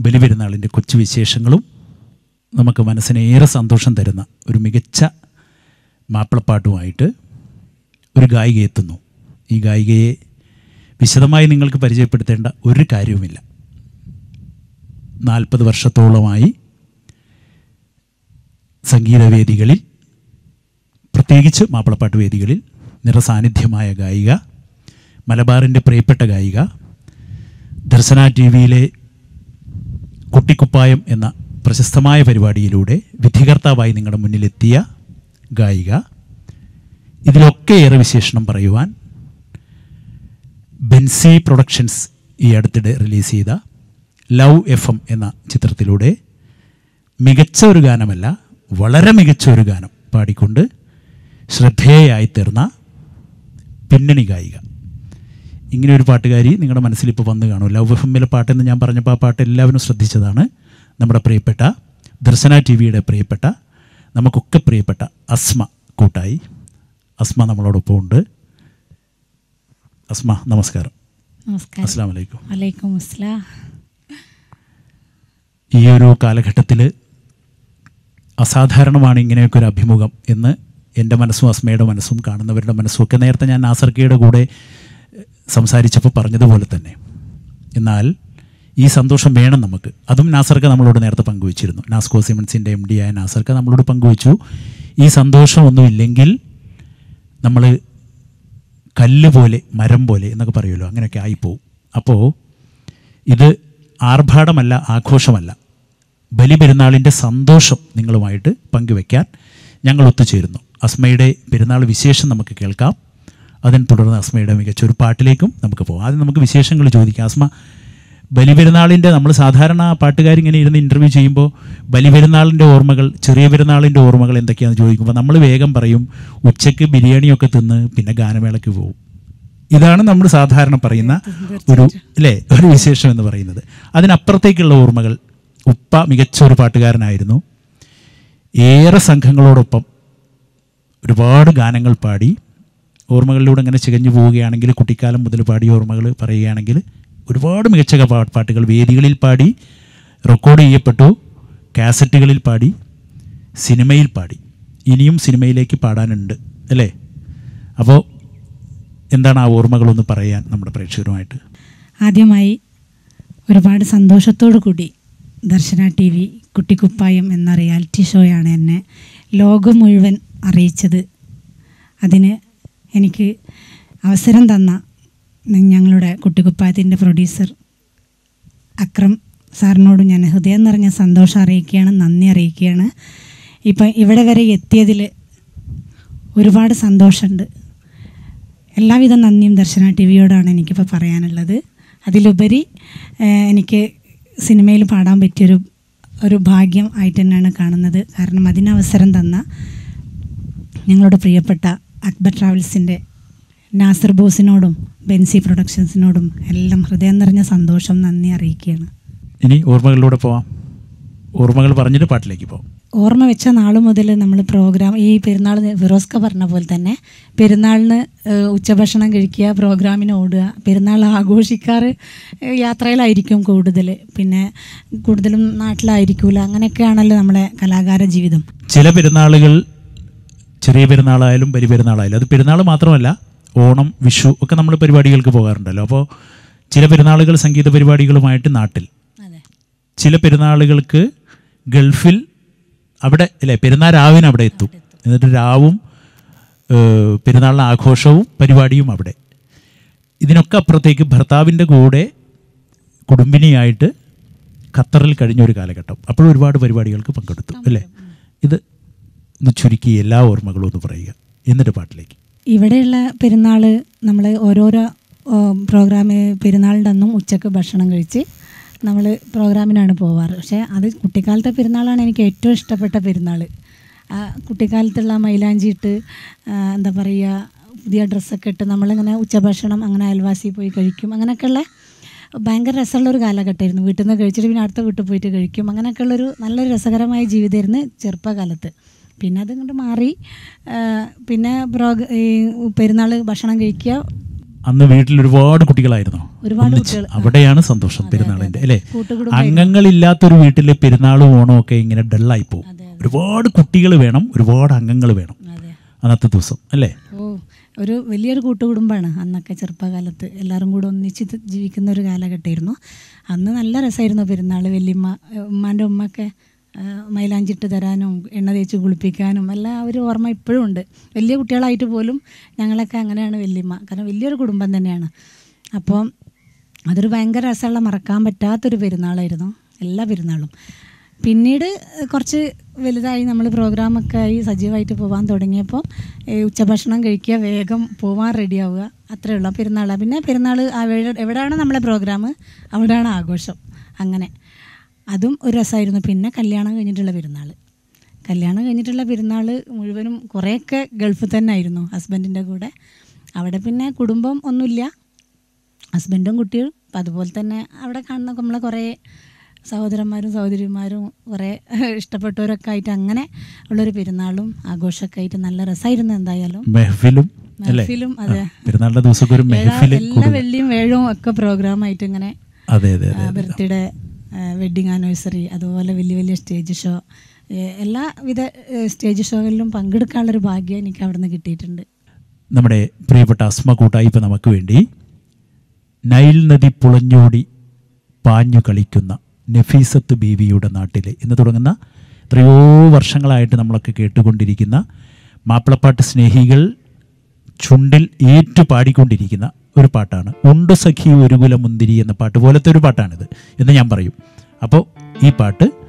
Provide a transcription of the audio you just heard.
ബലിപെരുന്നാളിൻ്റെ കൊച്ചു വിശേഷങ്ങളും നമുക്ക് മനസ്സിന് ഏറെ സന്തോഷം തരുന്ന ഒരു മികച്ച മാപ്പിളപ്പാട്ടുമായിട്ട് ഒരു ഗായിക എത്തുന്നു ഈ ഗായികയെ വിശദമായി നിങ്ങൾക്ക് പരിചയപ്പെടുത്തേണ്ട ഒരു കാര്യവുമില്ല നാൽപ്പത് വർഷത്തോളമായി സംഗീതവേദികളിൽ പ്രത്യേകിച്ച് മാപ്പിളപ്പാട്ട് വേദികളിൽ നിറസാന്നിധ്യമായ ഗായിക മലബാറിൻ്റെ പ്രിയപ്പെട്ട ഗായിക ദർശന ടി വിയിലെ കുട്ടിക്കുപ്പായം എന്ന പ്രശസ്തമായ പരിപാടിയിലൂടെ വിധികർത്താവായി നിങ്ങളുടെ മുന്നിലെത്തിയ ഗായിക ഇതിലൊക്കെ ഏറെ വിശേഷണം പറയുവാൻ ബെൻസി പ്രൊഡക്ഷൻസ് ഈ അടുത്തിടെ റിലീസ് ചെയ്ത ലവ് എഫ് എം എന്ന ചിത്രത്തിലൂടെ മികച്ച ഒരു ഗാനമല്ല വളരെ മികച്ച ഒരു ഗാനം പാടിക്കൊണ്ട് ശ്രദ്ധേയയായി തീർന്ന പിന്നണി ഗായിക ഇങ്ങനെ ഒരു പാട്ടുകാരി നിങ്ങളുടെ മനസ്സിൽ ഇപ്പോൾ വന്ന് കാണും ലവ് എഫ് എമ്മിലെ പാട്ടെന്ന് ഞാൻ പറഞ്ഞപ്പോൾ ആ പാട്ട് എല്ലാവരും ശ്രദ്ധിച്ചതാണ് നമ്മുടെ പ്രിയപ്പെട്ട ദർശന ടി വിയുടെ പ്രിയപ്പെട്ട നമുക്കൊക്കെ പ്രിയപ്പെട്ട അസ്മ കൂട്ടായി അസ്മ നമ്മളോടൊപ്പം ഉണ്ട് അസ്മ നമസ്കാരം നമസ്കാരം അസ്സാം വലൈക്കും വലൈക്കും അസ്സലാം ഈ ഒരു കാലഘട്ടത്തിൽ അസാധാരണമാണ് ഇങ്ങനെയൊക്കെ ഒരു അഭിമുഖം എന്ന് എൻ്റെ മനസ്സും അസ്മയുടെ മനസ്സും കാണുന്നവരുടെ മനസ്സും ഒക്കെ നേരത്തെ ഞാൻ നാസർക്കയുടെ കൂടെ എഹ്, സംസാരിച്ചപ്പോൾ പറഞ്ഞതുപോലെ തന്നെ എന്നാൽ ഈ സന്തോഷം വേണം നമുക്ക് അതും നാസർക്ക നമ്മളോട് നേരത്തെ പങ്കുവച്ചിരുന്നു നാസ്കോ സിമൻസിൻ്റെ എം ഡി ആയ നാസർക്ക നമ്മളോട് പങ്കുവച്ചു ഈ സന്തോഷമൊന്നുമില്ലെങ്കിൽ നമ്മൾ കല്ല് പോലെ മരം പോലെ എന്നൊക്കെ പറയുമല്ലോ അങ്ങനെയൊക്കെ ആയിപ്പോവും അപ്പോൾ ഇത് ആർഭാടമല്ല ആഘോഷമല്ല ബലിപെരുന്നാളിൻ്റെ സന്തോഷം നിങ്ങളുമായിട്ട് പങ്കുവെക്കാൻ ഞങ്ങൾ ഒത്തുചേരുന്നു അസ്മയുടെ പെരുന്നാൾ വിശേഷം നമുക്ക് കേൾക്കാം അതിനെ തുടർന്ന് അസ്മയുടെ മികച്ച ഒരു പാട്ടിലേക്കും നമുക്ക് പോകാം ആദ്യം നമുക്ക് വിശേഷങ്ങൾ ചോദിക്കാം അസ്മ ബലിപെരുന്നാളിൻ്റെ നമ്മൾ സാധാരണ പാട്ടുകാരിങ്ങനെ ഇരുന്ന് ഇൻ്റർവ്യൂ ചെയ്യുമ്പോൾ ബലിപെരുന്നാളിൻ്റെ ഓർമ്മകൾ ചെറിയ പെരുന്നാളിൻ്റെ ഓർമ്മകൾ എന്തൊക്കെയാണെന്ന് ചോദിക്കുമ്പോൾ നമ്മൾ വേഗം പറയും ഉച്ചയ്ക്ക് ബിരിയാണിയൊക്കെ തിന്ന് പിന്നെ ഗാനമേളയ്ക്ക് പോകും ഇതാണ് നമ്മൾ സാധാരണ പറയുന്ന ഒരു അല്ലേ ഒരു വിശേഷം എന്ന് പറയുന്നത് അതിനപ്പുറത്തേക്കുള്ള ഓർമ്മകൾ ഉപ്പ മികച്ച ഒരു പാട്ടുകാരനായിരുന്നു ഏറെ സംഘങ്ങളോടൊപ്പം ഒരുപാട് ഗാനങ്ങൾ പാടി ഓർമ്മകളിലൂടെ അങ്ങനെ ചികഞ്ഞു പോവുകയാണെങ്കിൽ കുട്ടിക്കാലം മുതൽ പാടിയ ഓർമ്മകൾ പറയുകയാണെങ്കിൽ ഒരുപാട് മികച്ച പാ- പാട്ടുകൾ വേദികളിൽ പാടി റെക്കോർഡ് ചെയ്യപ്പെട്ടു കാസറ്റുകളിൽ പാടി സിനിമയിൽ പാടി ഇനിയും സിനിമയിലേക്ക് പാടാനുണ്ട് അല്ലേ അപ്പോൾ എന്താണ് ആ ഓർമ്മകളൊന്ന് പറയാൻ നമ്മുടെ പ്രേക്ഷകരുമായിട്ട് ആദ്യമായി ഒരുപാട് സന്തോഷത്തോടു കൂടി ദർശന ടി വി കുട്ടിക്കുപ്പായം എന്ന റിയാലിറ്റി ഷോയാണ് എന്നെ ലോകം മുഴുവൻ അറിയിച്ചത് അതിന് എനിക്ക് അവസരം തന്ന ഞങ്ങളുടെ കുട്ടിക്കുപ്പായത്തിൻ്റെ പ്രൊഡ്യൂസർ അക്രം സാറിനോട് ഞാൻ ഹൃദയം നിറഞ്ഞ സന്തോഷം അറിയിക്കുകയാണ് നന്ദി അറിയിക്കുകയാണ് ഇപ്പം ഇവിടെ വരെ എത്തിയതിൽ ഒരുപാട് സന്തോഷമുണ്ട് എല്ലാവിധ നന്ദിയും ദർശന ടി വിയോടാണ് എനിക്കിപ്പോൾ പറയാനുള്ളത് അതിലുപരി ഏഹ്, എനിക്ക് സിനിമയിൽ പാടാൻ പറ്റിയൊരു ഒരു ഭാഗ്യം ആയിട്ട് തന്നെയാണ് കാണുന്നത് കാരണം അതിനവസരം തന്ന ഞങ്ങളുടെ പ്രിയപ്പെട്ട അക്ബർ ട്രാവൽസിൻ്റെ നാസർ ബോസിനോടും ബെൻസി പ്രൊഡക്ഷൻസിനോടും എല്ലാം ഹൃദയം നിറഞ്ഞ സന്തോഷം നന്ദി അറിയിക്കുകയാണ് ഇനി ഓർമ്മകളിലൂടെ പോവാം ഓർമ്മകൾ പറഞ്ഞിട്ട് പാട്ടിലേക്ക് പോവാം ഓർമ്മ വെച്ച നാൾ മുതൽ നമ്മൾ പ്രോഗ്രാം ഈ പെരുന്നാൾ ഫിറോസ്ക പറഞ്ഞ പോലെ തന്നെ പെരുന്നാളിന് ഏഹ്, ഉച്ചഭക്ഷണം കഴിക്കുക പ്രോഗ്രാമിന് ഓടുക പെരുന്നാൾ ആഘോഷിക്കാറ് ഏഹ്, യാത്രയിലായിരിക്കും കൂടുതൽ പിന്നെ കൂടുതലും നാട്ടിലായിരിക്കൂല അങ്ങനെയൊക്കെയാണല്ലോ നമ്മളെ കലാകാര ജീവിതം ചില പെരുന്നാളുകൾ ചെറിയ പെരുന്നാളായാലും വലിയ പെരുന്നാളായാലും അത് പെരുന്നാൾ മാത്രമല്ല ഓണം വിഷു ഒക്കെ നമ്മൾ പരിപാടികൾക്ക് പോകാറുണ്ടല്ലോ അപ്പോൾ ചില പെരുന്നാളുകൾ സംഗീത പരിപാടികളുമായിട്ട് നാട്ടിൽ അതെ ചില പെരുന്നാളുകൾക്ക് ഗൾഫിൽ അവിടെ അല്ലേ പെരുന്നാൾ രാവിന് അവിടെ എത്തും എന്നിട്ട് രാവും ഏഹ്, പെരുന്നാളിന് ആഘോഷവും പരിപാടിയും അവിടെ ഇതിനൊക്കെ അപ്പുറത്തേക്ക് ഭർത്താവിൻ്റെ കൂടെ കുടുംബിനിയായിട്ട് ഖത്തറിൽ കഴിഞ്ഞ ഒരു കാലഘട്ടം അപ്പോഴും ഒരുപാട് പരിപാടികൾക്ക് പങ്കെടുത്തു അല്ലേ ഇത് ഒന്ന് ചുരുക്കി എല്ലാ ഓർമ്മകളും ഒന്ന് പറയുക എന്നിട്ട് പാട്ടിലേക്ക് ഇവിടെയുള്ള പെരുന്നാൾ നമ്മൾ ഓരോരോ പ്രോഗ്രാം പെരുന്നാളിൻ്റെ അന്നും ഉച്ചക്ക് ഭക്ഷണം കഴിച്ച് നമ്മൾ പ്രോഗ്രാമിനാണ് പോവാറ് പക്ഷേ അത് കുട്ടിക്കാലത്തെ പെരുന്നാളാണ് എനിക്ക് ഏറ്റവും ഇഷ്ടപ്പെട്ട പെരുന്നാൾ ആ കുട്ടിക്കാലത്തുള്ള മൈലാഞ്ചി ഇട്ട് ആ, എന്താ പറയുക പുതിയ ഡ്രസ്സൊക്കെ ഇട്ട് നമ്മളിങ്ങനെ ഉച്ചഭക്ഷണം അങ്ങനെ അയൽവാസി പോയി കഴിക്കും അങ്ങനെയൊക്കെയുള്ള ഭയങ്കര രസമുള്ളൊരു കാലഘട്ടമായിരുന്നു വീട്ടിൽ നിന്ന് കഴിച്ചിട്ട് പിന്നെ അടുത്ത വീട്ടിൽ പോയിട്ട് കഴിക്കും അങ്ങനെയൊക്കെയുള്ളൊരു നല്ലൊരു രസകരമായ ജീവിതമായിരുന്നു ചെറുപ്പകാലത്ത് പിന്നെ അത് ഇങ്ങോട്ട് മാറി ആ, പിന്നെ പ്രോഗ ഈ പെരുന്നാൾ ഭക്ഷണം കഴിക്കുക അന്ന് വീട്ടിൽ ഒരുപാട് കുട്ടികളായിരുന്നു ഒരുപാട് ഒന്നിച്ച്. കുട്ടികൾ. അവിടെയാണ് സന്തോഷം പെരുന്നാളിന്റെ അല്ലേ കൂട്ടുകുടുംബം അംഗങ്ങളില്ലാത്തൊരു വീട്ടിലെ പെരുന്നാളും ഓണവും ഒക്കെ ഇങ്ങനെ ഡള്ളായി പോകും അതെ, ഒരുപാട് കുട്ടികൾ വേണം ഒരുപാട് അംഗങ്ങൾ വേണം അതെ അന്നത്തെ ദിവസം അല്ലേ ഓ ഒരു വലിയൊരു കൂട്ടുകുടുംബമാണ് അന്നൊക്കെ ചെറുപ്പകാലത്ത് എല്ലാവരും കൂടെ ഒന്നിച്ച് ഇത് ജീവിക്കുന്ന ഒരു കാലഘട്ടമായിരുന്നു അന്ന് നല്ല രസമായിരുന്നു പെരുന്നാൾ വല്യമ്മ ഉമ്മാൻ്റെ ഉമ്മയൊക്കെ ആ, മൈലാഞ്ചിട്ട് തരാനും എണ്ണ തേച്ച് കുളിപ്പിക്കാനും എല്ലാം ആ ഒരു ഓർമ്മ ഇപ്പോഴും ഉണ്ട് വലിയ കുട്ടികളായിട്ട് പോലും ഞങ്ങളൊക്കെ അങ്ങനെയാണ് വല്യമ്മ കാരണം വലിയൊരു കുടുംബം തന്നെയാണ് അപ്പോൾ അതൊരു ഭയങ്കര രസമുള്ള മറക്കാൻ പറ്റാത്തൊരു പെരുന്നാളായിരുന്നു എല്ലാ പെരുന്നാളും പിന്നീട് കുറച്ച് വലുതായി നമ്മൾ പ്രോഗ്രാമൊക്കെ ആയി സജീവമായിട്ട് പോകാൻ തുടങ്ങിയപ്പോൾ ഈ ഉച്ചഭക്ഷണം കഴിക്കുക വേഗം പോവാൻ റെഡിയാവുക അത്രയേ ഉള്ളൂ പെരുന്നാളാണ് പിന്നെ പെരുന്നാൾ എവിടെയാണ് നമ്മളെ പ്രോഗ്രാം അവിടെയാണ് ആഘോഷം അങ്ങനെ അതും ഒരു രസമായിരുന്നു പിന്നെ കല്യാണം കഴിഞ്ഞിട്ടുള്ള പെരുന്നാൾ കല്യാണം കഴിഞ്ഞിട്ടുള്ള പെരുന്നാൾ മുഴുവനും കുറേയൊക്കെ ഗൾഫിൽ തന്നെ ആയിരുന്നു ഹസ്ബൻഡിൻ്റെ കൂടെ അവിടെ പിന്നെ കുടുംബം ഒന്നുമില്ല ഹസ്ബൻഡും കുട്ടിയും അപ്പം അതുപോലെ തന്നെ അവിടെ കാണുന്ന നമ്മളെ കുറേ സഹോദരന്മാരും സഹോദരിമാരും കുറേ ഇഷ്ടപ്പെട്ടവരൊക്കെ ആയിട്ട് അങ്ങനെ ഉള്ളൊരു പെരുന്നാളും ആഘോഷമൊക്കെ ആയിട്ട് നല്ല രസമായിരുന്നു എന്തായാലും മെഹഫിലും അല്ലേ മെഹഫിലും അതെ പെരുന്നാളിന്റെ ദിവസമൊക്കെ ഒരു എല്ലാ മെഹഫില് എല്ലാ വെള്ളിയും വേഴവും ഒക്കെ പ്രോഗ്രാമായിട്ട് ഇങ്ങനെ അതെ അതെ അതെ ബർത്ത്ഡേ വെഡിങ് ആനിവേഴ്സറി അതുപോലെ വലിയ വലിയ സ്റ്റേജ് ഷോ എല്ലാവിധ ഏഹ്, സ്റ്റേജ് ഷോകളിലും പങ്കെടുക്കാനുള്ളൊരു ഭാഗ്യം എനിക്ക് അവിടെ നിന്ന് കിട്ടിയിട്ടുണ്ട് നമ്മുടെ പ്രിയപ്പെട്ട അസ്മ കൂട്ടായിപ്പ് നമുക്ക് വേണ്ടി നൈൽ നദി പുളഞ്ഞോടി പാഞ്ഞു കളിക്കുന്ന നഫീസത്ത് ബീവിയുടെ നാട്ടിലെ എന്ന് തുടങ്ങുന്ന എത്രയോ വർഷങ്ങളായിട്ട് നമ്മളൊക്കെ കേട്ടുകൊണ്ടിരിക്കുന്ന മാപ്പിളപ്പാട്ട് സ്നേഹികൾ ചുണ്ടിൽ ഏറ്റു പാടിക്കൊണ്ടിരിക്കുന്ന ഒരു പാട്ടാണ് ഉണ്ടു സഖി ഒരു കുല മുന്തിരി എന്ന പാട്ട് പോലത്തെ ഒരു പാട്ടാണിത് എന്ന് ഞാൻ പറയും അപ്പോൾ ഈ പാട്ട്